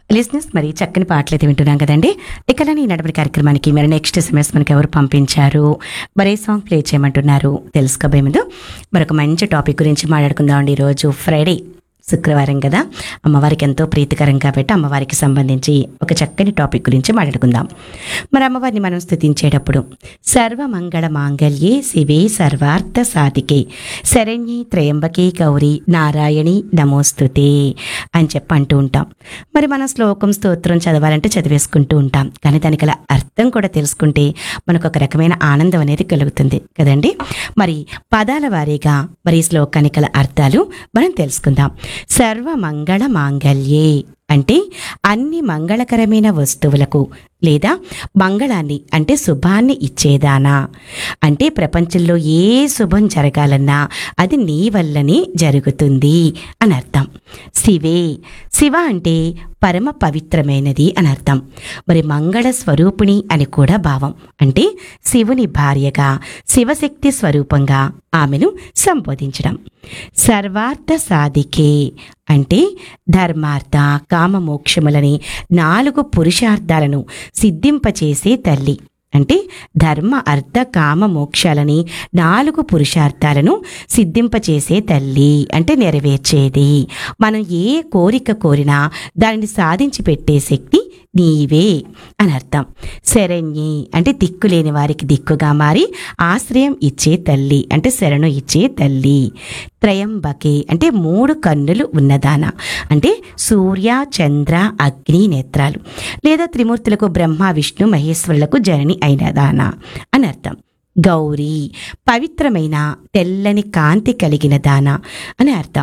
లిజినెస్ మరి చక్కని పాటలు అయితే వింటున్నాం కదండి ఇకలని ఈ నడపడి కార్యక్రమానికి మరి నెక్స్ట్ ఎస్ఎంఎస్ మనకి ఎవరు పంపించారు మరి ఏ సాంగ్ ప్లే చేయమంటున్నారు తెలుసుకోబోయే ముందు మరొక మంచి టాపిక్ గురించి మాట్లాడుకుందాం అండి ఈరోజు ఫ్రైడే శుక్రవారం కదా అమ్మవారికి ఎంతో ప్రీతికరం కాబట్టి అమ్మవారికి సంబంధించి ఒక చక్కని టాపిక్ గురించి మాట్లాడుకుందాం మరి అమ్మవారిని మనం స్థుతించేటప్పుడు సర్వమంగళ మాంగళ్యే శివే సర్వార్థ సాధికే శరణ్యే త్రయంబకే గౌరి నారాయణి నమోస్తుతే అని చెప్పి అంటూ ఉంటాం మరి మనం శ్లోకం స్తోత్రం చదవాలంటే చదివేసుకుంటూ ఉంటాం కానీ దానికి గల అర్థం కూడా తెలుసుకుంటే మనకు ఒక రకమైన ఆనందం అనేది కలుగుతుంది కదండి మరి పదాల వారీగా మరి ఈ శ్లోకానికి గల అర్థాలు మనం తెలుసుకుందాం సర్వమంగళ మాంగళ్యే అంటే అన్ని మంగళకరమైన వస్తువులకు లేదా మంగళాన్ని అంటే శుభాన్ని ఇచ్చేదానా అంటే ప్రపంచంలో ఏ శుభం జరగాలన్నా అది నీ వల్లనే జరుగుతుంది అని అర్థం శివే శివ అంటే పరమ పవిత్రమైనది అని అర్థం మరి మంగళ స్వరూపిణి అని కూడా భావం అంటే శివుని భార్యగా శివశక్తి స్వరూపంగా ఆమెను సంబోధించడం సర్వార్థ సాధికే అంటే ధర్మార్థ కామమోక్షములని నాలుగు పురుషార్థాలను సిద్ధింపచేసే తల్లి అంటే ధర్మ అర్థ కామ మోక్షాలని నాలుగు పురుషార్థాలను సిద్ధింపచేసే తల్లి అంటే నెరవేర్చేది మనం ఏ కోరిక కోరినా దానిని సాధించి పెట్టే శక్తి నీవే అని అర్థం శరణ్యి అంటే దిక్కులేని వారికి దిక్కుగా మారి ఆశ్రయం ఇచ్చే తల్లి అంటే శరణు ఇచ్చే తల్లి త్రయంబకే అంటే మూడు కన్నులు ఉన్నదాన అంటే సూర్య చంద్ర అగ్ని నేత్రాలు లేదా త్రిమూర్తులకు బ్రహ్మ విష్ణు మహేశ్వరులకు జనని అయినదాన అని అర్థం గౌరీ పవిత్రమైన తెల్లని కాంతి కలిగిన దాన అని అర్థం